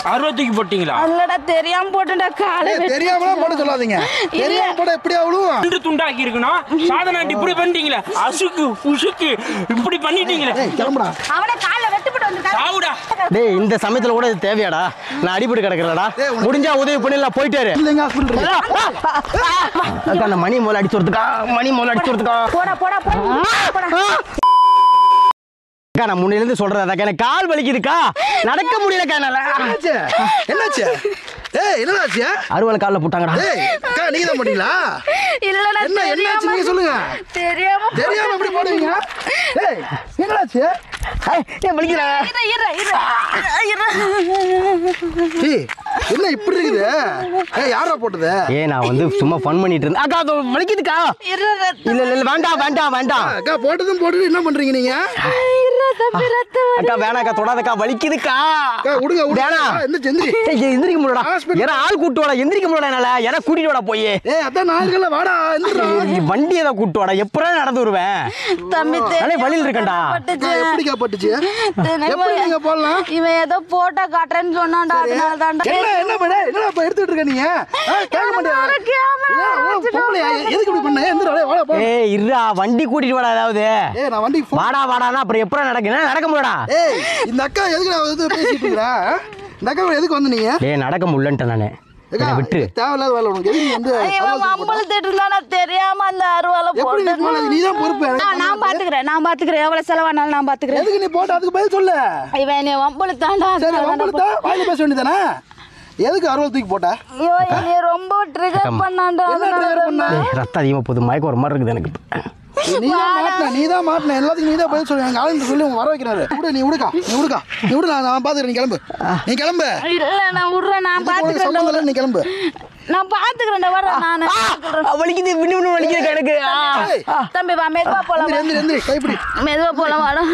அறுபத்துக்கு போட்டீங்களா இல்லடா தெரியாம போட்டுடா காலை ஏய், தெரியாமலாம் போட சொல்லாதீங்க தெரியாம போட எப்படி அவ்வளவு ரெண்டு துண்டாக்கி இருக்கணும் சாதனாண்டி இப்படி பண்ணிட்டீங்களே அசுக்கு உசுக்கு இப்படி பண்ணிட்டீங்களே ஏய் கிளம்புடா அவனை காலை வெட்டுப்பட்டு வந்திருக்கான் சாவுடா டேய் இந்த சமயத்துல கூட இது தேவையாடா நான் அடிபட்டு கிடக்குறடா டேய், உனக்கு- முடிஞ்சா உதவி பண்ணிடலாம் போயிட்டாரு இல்லைங்க ஹாஸ்பிட்டல் அக்கா அந்த மணி மூல அடிச்சு வரதுக்கா மணி மூல அடிச்சு வரதுக்கா போடா போடா போடா போடா அக்கா நான் முன்னிலிருந்து சொல்றேன் அக்கா எனக்கு கால் வலிக்குதுக்கா நடக்க முடியலக்கா என்னால என்னாச்சு என்னாச்சு ஏய் என்னடாச்சு அறுவலை காலில் போட்டாங்கடா ஏய் அக்கா நீங்க தான் போட்டீங்களா இல்லடா என்ன என்னாச்சு நீங்க சொல்லுங்க தெரியாம தெரியாம எப்படி போடுவீங்க ஏய் என்னடாச்சு ஏய், ஏன் வலிக்குதா இரு இரு இரு ஏய் என்ன இப்படி இருக்குது ஏய் யாரா போட்டது ஏய் நான் வந்து சும்மா ஃபன் பண்ணிட்டு இருந்தேன் அக்கா அது வலிக்குதுக்கா இரு இல்ல இல்ல இல்ல வேண்டாம் வேண்டாம் வேண்டாம் அக்கா போட்டதும் போட்டுட்டு என்ன பண்றீங்க நீங்க இரு தம்பி ரத்தம் அக்கா வேணாக்கா தொடாதக்கா வலிக்குதுக்கா அக்கா விடுங்க விடுங்க வேணாம் என்ன செந்திரி ஏய், எந்திரிக்க முடியலடா Hospital. ஏன்னா ஆள் கூட்டு வாடா எந்திரிக்க முடியல என்னால ஏன்னா கூட்டிட்டு வாடா போய் ஏய் அதான் நாளுக்கல்ல வாடா எந்திரா வண்டி ஏதோ கூட்டு வாடா எப்படா நடந்து வருவேன் தம்பி நானே வழியில் இருக்கேன்டா. பட்டுச்சு. எப்படிக்கா பட்டுச்சு தெரியுமா? எப்படி நீங்க போடலாம் இவன் ஏதோ போட்டோ காட்டுறேன்னு சொன்னான்டா அதனால தான்டா என்ன என்ன பண்ண என்ன இப்ப எடுத்துட்டு இருக்க நீங்க ஆ, கேட்க மாட்டியா ஒரு camera ஏன், ஓ, பொம்பளையா? எதுக்கு இப்படி பண்ண எந்திரா டேய், வாடா போ ஏய் இருடா வண்டி கூட்டிட்டு வாடா ஏதாவது ஏய் நான் வண்டி ஃபோன் வாடா வாடானா அப்புறம் எப்படா நடக்குன்னா நடக்க முடியலடா ஏய் இந்த அக்கா எதுக்கு நான் வந்து பேசிட்டு இருக்கிறா இந்த அக்கா கூட எதுக்கு வந்து நீங்க டேய் நடக்க முடியலன்ட்டேன் நானு அக்கா, என்னை விட்டுரு இது தேவையில்லாத வேலை உனக்கு எதுக்கு நீ வந்து இவன் மம்பளத்திட்டு இருந்தானா தெரியாம அந்த அருவாலை எப்படி போட்டு நீ போனது? நீ தான் பொறுப்பு எனக்கு நான் நான் பாத்துக்கிறேன் நான் பாத்துக்கிறேன் எவ்வளவு செலவானாலும் நான் பாத்துக்கிறேன் எதுக்கு நீ போட்ட அதுக்கு பதில் சொல்லு இவன் என்னை வம்பளுத்தாண்டா சரி வம்பளுத்தா வாயில பேச வேண்டியதானே எதுக்கு அறுவல் தூக்கி போட்ட ஐயோ என்னை ரொம்ப ட்ரிகர் பண்ணாண்டா என்ன அதனால trigger பண்ண? தான். டேய், ரத்தம் அதிகமாக போகுது மயக்கம் ஒரு மாதிரி இருக்குது எனக்கு நீ தான் மாட்டின நீ தான் மாட்டின எல்லாத்துக்கும் நீ தான் பதில் சொல்லு எங்க ஆளுங்க சொல்லி உங்க வர வைக்கிறாரு விடு நீ விடுக்கா நீ விடுக்கா நீ விடு நான் நான் பாத்துக்கிறேன் நீ கிளம்பு நீ கிளம்பு இல்ல நான் விடுறேன் நான் உனக்கு பாத்துக்கிறேன் சம்மந்தம் இல்லை, நீ கிளம்பு நான் பாத்துக்கிறேன் வர்றேன் நானு வலிக்குது பின்னு பின்னு வலிக்குது எனக்கு ஆ. ஏய், தம்பி வா மெதுவா போலாம் எந்திரி எந்திரி எந்திரி கைப்பிடி மெதுவா போலாம் வாடா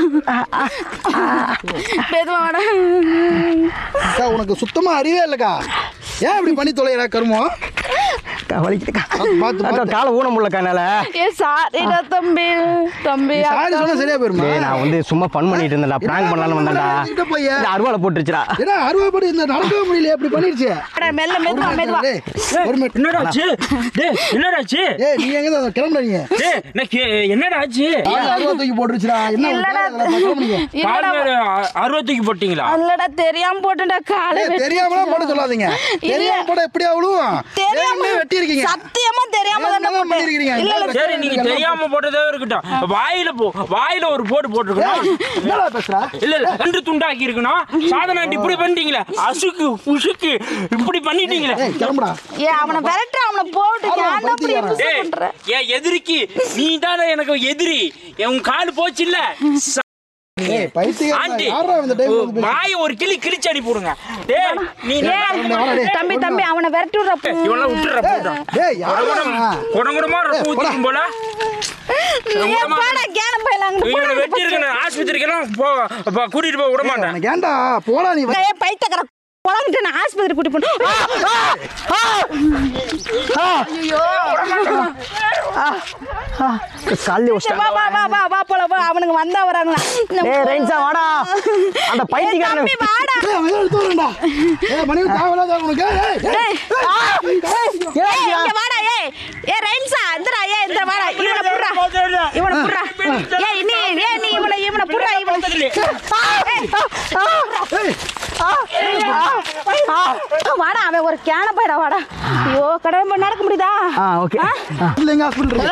மெதுவா வாடா அக்கா உனக்கு சுத்தமா அறிவே இல்லக்கா ஏன் இப்படி பண்ணி தொலைகிறா கருமம் அக்கா, வலிக்குதுக்கா பார்த்து அக்கா பார்த்து காலை ஊன முடியலக்கா என்னால ஏ சாரிடா தம்பி தம்பி சாரி சொன்னா சரியா போயிருமா டேய் நான் வந்து சும்மா ஃபன் பண்ணிட்டு இருந்தேன்டா பிராங்க் பண்ணலாம்னு வந்தேன்டா கிட்ட போய் இந்த அருவாலை போட்டுருச்சுடா ஏன்னா அறுவைப்படி இந்த நடக்கவே முடியல இப்படி பண்ணிருச்சு வாடா, மெல்ல மெதுவா மெதுவா டேய், ஒரு மினிட் என்னடா ஆச்சு டேய் என்னடா ஆச்சு ஏய் நீ எங்க தான் கிளம்புற நீங்க டேய் நான் கே- என்னடா ஆச்சு ஆள் அறுவை தூக்கி போட்டுருச்சுடா என்ன இல்லடா. கிளம்புறீங்க இல்லடா கால் மேல அ- அறுபத்துக்கு போட்டீங்களா இல்லடா தெரியாம போட்டுடா காலை ஏய் தெரியாமலாம் போட சொல்லாதீங்க தெரியாம போட எப்படி அவ்வளவும் தெரியாம வெட்டி இருக்கீங்க சத்தியமா தெரியாம தானே தெரியாம போட்டேன் பண்ணிருக்கீங்க. இல்ல இல்ல சரி நீங்க தெரியாம போட்டதே இருக்கட்டும் வாயில போ வாயில ஒரு போட்டு போட்டுருக்கணும் என்னடா பேசுற இல்ல இல்ல ரெண்டு துண்டாக்கி இருக்கணும் சாதனாண்டி இப்படி பண்ணிட்டீங்களே அசுக்கு உசுக்கு இப்படி பண்ணிட்டீங்களே ஏய் கிளம்புடா ஏ அவனை விரட்டு அவனை போட்டு ஆமா, ஏன்டா இப்படி பைத்தியக்காரன். இம்சை டேய், பண்ற என் எதிரிக்கு நீ தானே எனக்கு எதிரி உன் கால் போச்சு இல்ல ஏய் பைத்தியம் ஆண்டி யாரா இந்த டைம் வந்து மாய ஒரு கிளி கிழிச்சு அடி போடுங்க டேய் நீ ஏ தம்பி தம்பி அவனை விரட்டி விடுற இவெல்லாம் விட்டுற போட்டான் டேய் யாரா குடங்குடமா ஊத்திக்கும் போல ஏ பாடா கேன பையலாங்க இவனை வெட்டி இருக்கணும் ஆஸ்பத்திரிக்கெல்லாம் போ போ, கூட்டிட்டு போக விட மாட்டேன் உனக்கு ஏன்டா போடா நீ ஏ பைத்தக்கற குழந்தை நான் ஆஸ்பத்திரி கூட்டி போனோம் ஐயோ காலையில் வச்சிட்டேன் வா வா வா வா வா போல வா அவனுங்க வந்தா வராங்களா டேய் ரைன்ஸா வாடா அந்த ஏய், பைத்தியக்காரன் தம்பி வாடா ஏய் அவன் ஏதோ எடுத்து வரேன்டா ஏய் மணி தேவையில்லாத உனக்கு ஏய், ஏய் ஏய் ஏய் இங்க வாடா ஏய் ஏய் ரைன்ஸா இந்தடா ஏய் இந்த வாடா இவனை புடுறா இவனை புடுறா ஏய் நீ ஏய் நீ இவனை இவனை புடுறா இவனை வாடா அவன் ஒரு கேன போயிடா வாடா ஐயோ கடவுள் நடக்க முடியுதா ஆ ஓகே இல்லைங்க ஹாஸ்பிட்டல்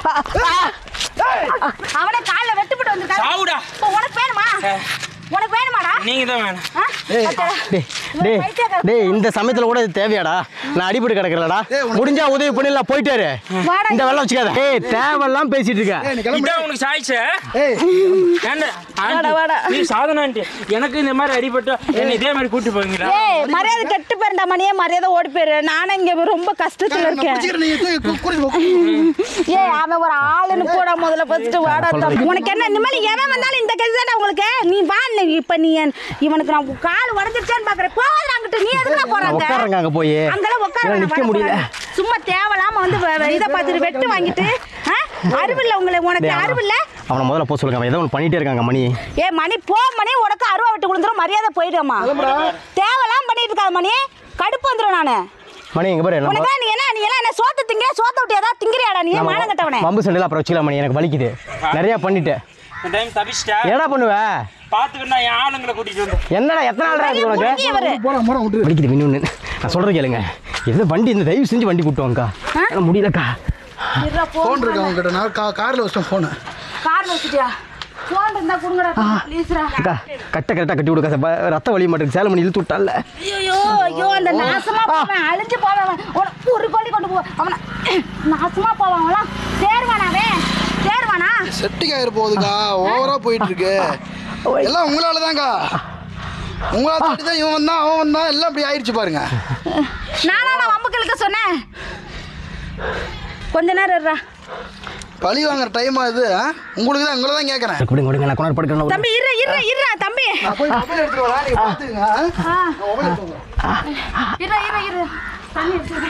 அவனை கால்ல வெட்டுப்பட்டு வந்திருக்கான் சாவுடா இப்போ உனக்கு வேணுமா உனக்கு வேணுமாடா நீங்க தான் வேணும் ஆ? அத்தா. டேய் டேய் டேய் இந்த சமயத்துல கூட இது தேவையாடா நான் அடிபட்டு கிடக்குறேன்டா முடிஞ்சா உதவி பண்ணிடலாம் போயிட்டாரு வாடா. இந்த வெள்ளம் வச்சுக்காத டேய் தேவையெல்லாம் பேசிட்டு இருக்க ஏய் நீ கிளம்பு இதான் உனக்கு சாய்ச்ச ஏய் ஏண்டா வாடா, வாடா. ஆண்டி, நீ சாதனா ஆண்டி எனக்கு இந்த மாதிரி அடிபட்டு என்ன இதே மாதிரி கூட்டி போவீங்களா ஏய் மரியாதை கெட்டு போயிருந்தா மணியே மரியாதை ஓடி போயிரு நானும் இங்க ரொம்ப கஷ்டத்துல நான் இருக்கேன் பிடிச்சிக்கிறேன் நீ தூக்கி கு- கூட்டிட்டு போ, கூட்டிட்டு போ. ஏய் அவன் ஒரு ஆளுன்னு போடா முதல்ல ஃபர்ஸ்ட் வாடா தம்பி. உனக்கு என்ன இனிமேல் எவன் வந்தாலும் இந்த கேஸ் தானே உங்களுக்கு நீ வா நீ இப்ப நீ என்- இவனுக்கு நான் கால் உடஞ்சிருச்சேன்னு பாக்குறேன் போதும் அங்கிட்டு நீ எதுக்குடா போறாங்க உட்காருங்க அங்க போய் அங்கெல்லாம் உட்கார என்னால வேணாம், நிக்க வர முடியல போறாங்க. சும்மா தேவலாம வந்து வ- வ- இதை பார்த்துட்டு வெட்டு வாங்கிட்டு ஆ? அறிவில்ல உங்களை உனக்கு டேய், அறிவில்ல அவனை முதல்ல போக சொல்லுங்க அவன் ஏதோ ஒன்று பண்ணிட்டே இருக்காங்க மணி ஏ மணி போ மணி உனக்கு அருவா விட்டு விழுந்துரும் மரியாதை போயிடுமா தேவலாம் பண்ணிட்டு கூடாது மணி கடுப்பு வந்துடும் நானு மணி இங்க பாரு நம்ம உனக்கு நீ என்ன நீ எல்லாம் என்ன சோத்த திங்க சோத்த விட்டு ஏதாவது திங்கிறியாடா நீ நம்ம மானம் கட்டவனே வம்பு சண்டையில் அப்புறம் வச்சுக்கலாம் மணி எனக்கு வலிக்குது நிறைய பண்ணிட்டேன் இந்த டைம் தப்பிச்சிட்டா என்னடா பண்ணுவ பாத்துக்கிட்டு என் ஆளுங்களை கூட்டிட்டு வந்து என்னடா எத்தனை நாள் இருக்கு உனக்கு முருங்கி இவரு போடா போடா விட்டுரு வலிக்குது இன்னொன்று நான் சொல்றது கேளுங்க எது வண்டி இந்த தயவு செஞ்சு வண்டி கூட்டுவாங்கக்கா என்னால முடியலக்கா இருடா ஃபோன் போன் இருக்கு அவங்க கிட்ட நான் கா காரில் வச்சிட்டேன் ஃபோனு கார்ல வச்சுட்டியா போன் இருந்தா கொடுங்கடா ப்ளீஸ்ரா அக்கா கட்ட கரெக்டாக கட்டி விடுக்கா சார் ப- ரத்த வலி மாட்டேங்குது சேலை மணி இழுத்து விட்டால ஐயோ ஐயோ அந்த நாசமா போவன் அழிஞ்சு போவன் அவன். உனக்கு ஒரு கோழி கொண்டு போ அவனை நாசமா போவான் அவன்லாம் சேருவானா அவன் சேருவானா செட்டிங் ஆயிரு போகுதுக்கா ஓவரா போயிட்டு இருக்கு எல்லாம் உங்களால தான்க்கா உங்களால தாண்டி தான் இவன் வந்தான் அவன் வந்தான் எல்லாம் இப்படி ஆயிடுச்சு பாருங்க நானா நான் வம்புக்களுக்கு சொன்னேன் கொஞ்ச நேரம் இருடா பழி வாங்குற டைமா இது ஆ? உங்களுக்கு தான் உங்களை தான் கேட்குறேன் கொடுங்க கொடுங்க நான் கொண்டாடு படுக்கணும் தம்பி இரு இரு இருடா தம்பி நான் போய் மொபைல் எடுத்துட்டு வரேன் நீங்க பார்த்துக்கங்க ஆ? ஆ நான் மொபைல் எடுத்துட்டு வரேன் இரு இரு இரு தண்ணி எடுத்துக்கிறேன்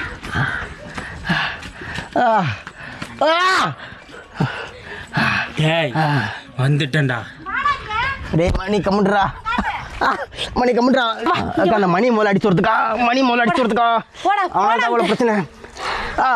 ஏய் வந்துட்டேன்டா டேய் மணி கம்முடுறா மணி கம்முடுறா அக்கா அந்த மணி முதல்ல அடிச்சு வரதுக்கா மணி முதல்ல அடிச்சு வரதுக்கா போடா, அவனால போடா. அவ்வளோ பிரச்சனை ஆ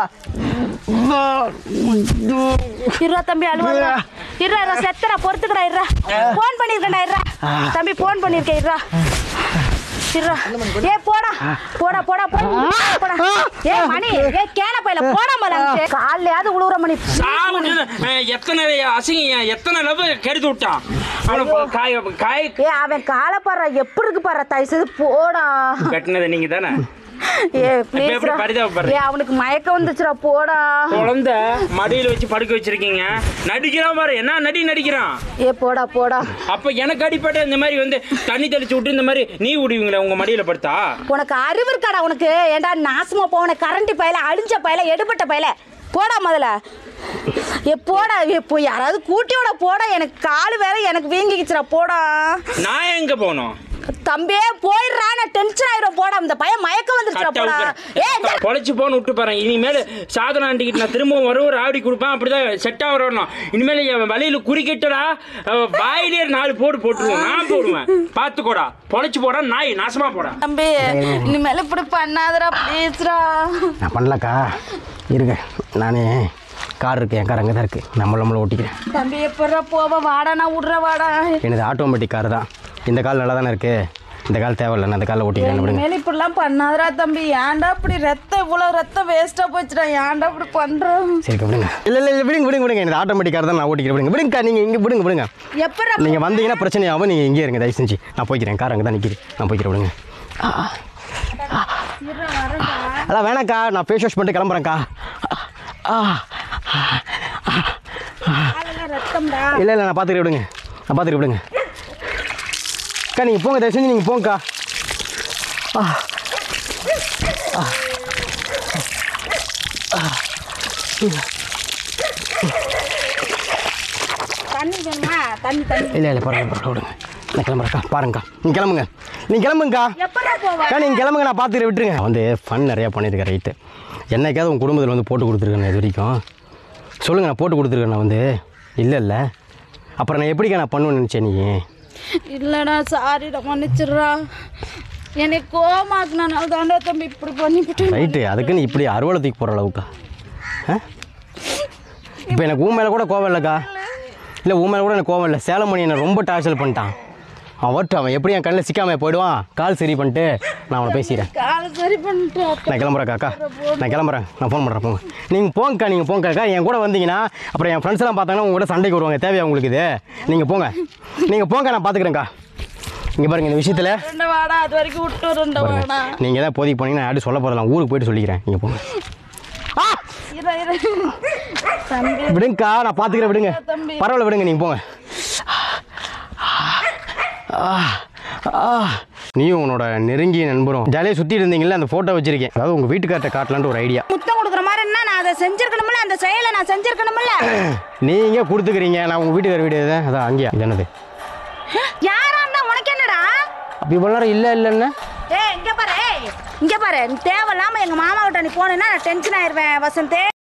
இருடா தம்பி அழுவாதடா இருடா இருடா செத்தடா பொறுத்துக்கடா இருடா ஃபோன் பண்ணியிருக்கேன்டா இருடா தம்பி ஃபோன் பண்ணியிருக்கேன் இருடா இருடா ஏ போடா போடா போடா போடா போடா ஏ மணி ஏ கேன பையில போடா மல காலையாவது உழுவுற மணி சாவு எத்தனை அசிங்க எத்தனை லவ் கெடுத்து விட்டான் அவனை போ- காய காய ஏ அவன் காலை பாடுற எப்படி இருக்கு பாரு தயவு செய்து போடா கட்டினது நீங்க தானே ஏ எப்படி ப்ளீஸ்ரா பரிதாபப்படுற? ஏ அவனுக்கு மயக்கம் வந்துச்சுடா போடா குழந்தை மடியில வச்சு படுக்க வச்சிருக்கீங்க நடிக்கிறான் பாரு என்ன நடி நடிக்கிறான் ஏ போடா போடா அப்ப எனக்கு அடிப்பட்ட இந்த மாதிரி வந்து தண்ணி தெளிச்சு விட்டு இந்த மாதிரி நீ விடுவீங்களா உங்க மடியில படுத்தா உனக்கு அறிவு இருக்காடா உனக்கு ஏன்டா நாசமா போன கரண்டி பையில அழிஞ்ச பையில எடுபட்ட பையில போடா முதல்ல ஏ போடா இப்போ யாராவது கூட்டி விட போடா எனக்கு கால் வேற எனக்கு வீங்கிக்கிச்சுடா போடா நான் எங்க போனோம் தம்பியே போயிடுறா நான் டென்ஷன் ஆயிரும் போடா இந்த பையன் மயக்கம் வந்துருச்சுடா போடா ஏ இந்த- பொழைச்சு போன்னு விட்டு பாருங்க இனிமேல் சாதனை ஆண்டிக்கிட்டு நான் திரும்பவும் வரும் ஒரு ஆடி கொடுப்பேன் அப்படிதான் செட் வரணும் இனிமேல் என் வழியில குறுக்கிட்டடா அவ வாயிலே நாலு போடு போட்டுருவோம் நான் போடுவேன் பார்த்துக்கோடா பொழைச்சு போடா நாய் நாசமா போடா தம்பி இனிமேல் இப்படி பண்ணாதடா ப்ளீஸ்ரா நான் பண்ணலக்கா இருங்க நானே கார் இருக்கு என் கார் அங்கே தான் இருக்குது நம்மள நம்மள ஓட்டிக்கிறேன் தம்பி எப்படா போவ வாடா நான் விட்ற வாடா எனது ஆட்டோமேட்டிக் கார் தான் இந்த கால் நல்லா தானே இருக்குது இந்த கால் தேவையில்லை நான் அந்த காலில் ஓட்டிக்கிறேன் விடுங்க இனிமேல் இப்படிலாம் பண்ணாதடா தம்பி ஏன்டா இப்படி ரத்தம் இவ்வளோ ரத்தம் வேஸ்ட்டாக போச்சுடா ஏன்டா இப்படி பண்ணுறோம் சரிக்கா விடுங்க இல்லை இல்லை இல்லை விடுங்க விடுங்க விடுங்க எனக்கு ஆட்டோமேட்டிக் கார் தான் நான் ஓட்டிக்கிறேன் விடுங்க விடுங்கக்கா நீங்கள் இங்கே விடுங்க விடுங்க எப்படா நீங்கள் வந்தீங்கன்னா பிரச்சனையாகும் நீங்கள் இங்கே இருங்க தயவு செஞ்சு நான் போய்க்கிறேன் கார் அங்கே தான் நிற்கிது நான் போய்க்கிறேன் விடுங்க ஆ. அதான் வேணாக்கா நான் ஃபேஸ் வாஷ் பண்ணிட்டு கிளம்புறேன்க்கா ஆ காலெல்லாம் ரத்தம்டா இல்லை இல்லை நான் பார்த்துக்கிறேன் விடுங்க நான் பார்த்துக்கிறேன் விடுங்க அக்கா நீங்கள் போங்க தயவு செஞ்சு நீங்கள் போங்கக்கா ஆ ஆ. தண்ணி வேணுமா தண்ணி தண்ணி இல்லை இல்லை பரவாயில்ல பரவாயில்ல விடுங்க நான் கிளம்புறேன்க்கா பாருங்கக்கா நீ கிளம்புங்க நீ கிளம்புங்கக்கா எப்படா போவ அக்கா நீங்கள் கிளம்புங்க நான் பார்த்துட்டு விட்டுருங்க நான் வந்து ஃபன் நிறையா பண்ணியிருக்கேன் ரைட்டு என்னைக்காவது உங்கள் குடும்பத்தில் வந்து போட்டு கொடுத்துருக்கேன் இது வரைக்கும் சொல்லுங்கள் நான் போட்டு கொடுத்துருக்கேன் நான் வந்து இல்லை இல்லை அப்புறம் நான் எப்படிக்கா நான் பண்ணுவேன்னு நினச்சேன் நீ இல்லடா சாரிடா மன்னிச்சிடுறா என்னை கோமாக்குனால தாண்டா தம்பி இப்படி பண்ணிவிட்டு ரைட்டு அதுக்குன்னு இப்படி அறுவலை தூக்கி போகிற அளவுக்கா ஆ இப்போ எனக்கு ஊ மேலே கூட கோவம் இல்லைக்கா இல்லை ஊ மேலே கூட எனக்கு கோவம் இல்லை சேலமணி என்னை ரொம்ப டார்ச்சர் பண்ணிட்டான் அவன் வரட்டும் அவன் எப்படி என் கண்ணில் சிக்காமல் போயிடுவான் கால் சரி பண்ணிட்டு நான் அவனை பேசிக்கிறேன் காலை சரி பண்ணிட்டு நான் கிளம்புறேன் அக்கா நான் கிளம்புறேன் நான் ஃபோன் பண்ணுறேன் போங்க நீங்கள் போங்கக்கா நீங்கள் போங்கக்கா என் கூட வந்தீங்கன்னா அப்புறம் என் ஃப்ரெண்ட்ஸ் எல்லாம் பார்த்தாங்கன்னா உங்க கூட சண்டைக்கு வருவாங்க தேவையா உங்களுக்கு இது நீங்கள் போங்க நீங்கள் போங்க நான் பார்த்துக்கிறேன்க்கா இங்கே பாருங்க இந்த விஷயத்தில் ரெண்டு வாடா அது வரைக்கும் விட்டு ரெண்டு வாடா நீங்கள் எதாவது போதிக்கு போனீங்கன்னா யாரும் சொல்ல போகிறலாம் ஊருக்கு போயிட்டு சொல்லிக்கிறேன் நீங்கள் போங்க ஆ இரு இரு தம்பி விடுங்கக்கா நான் பார்த்துக்கிறேன் விடுங்க தம்பி. பரவாயில்ல விடுங்க நீங்கள் போங்க ஆ, ஆ. நீயும் உன்னோட நெருங்கிய நண்பரும் ஜாலியாக சுற்றிட்டு இருந்தீங்களே அந்த ஃபோட்டோ வச்சிருக்கேன் அதாவது உங்கள் வீட்டுக்கார்ட்ட காட்டலான்ட்டு ஒரு ஐடியா முத்தம் கொடுக்குற மாதிரி என்ன நான் அதை செஞ்சிருக்கணுமில்ல அந்த செயலை நான் செஞ்சிருக்கணுமில்ல நீங்கள் கொடுத்துக்கிறீங்க நான் உங்கள் வீட்டுக்கார வீடு தான் அதான் அங்கேயா இது என்னது யாரா இருந்தா உனக்கு என்னடா அப்படி இவ்வளோ நேரம் இல்லை இல்லைன்னு ஏய் இங்க பாரு ஏய், இங்க பாரு நீ தேவையில்லாம எங்க மாமா கிட்ட நீ போனேன்னா நான் டென்ஷன் ஆயிருவேன் வசந்தே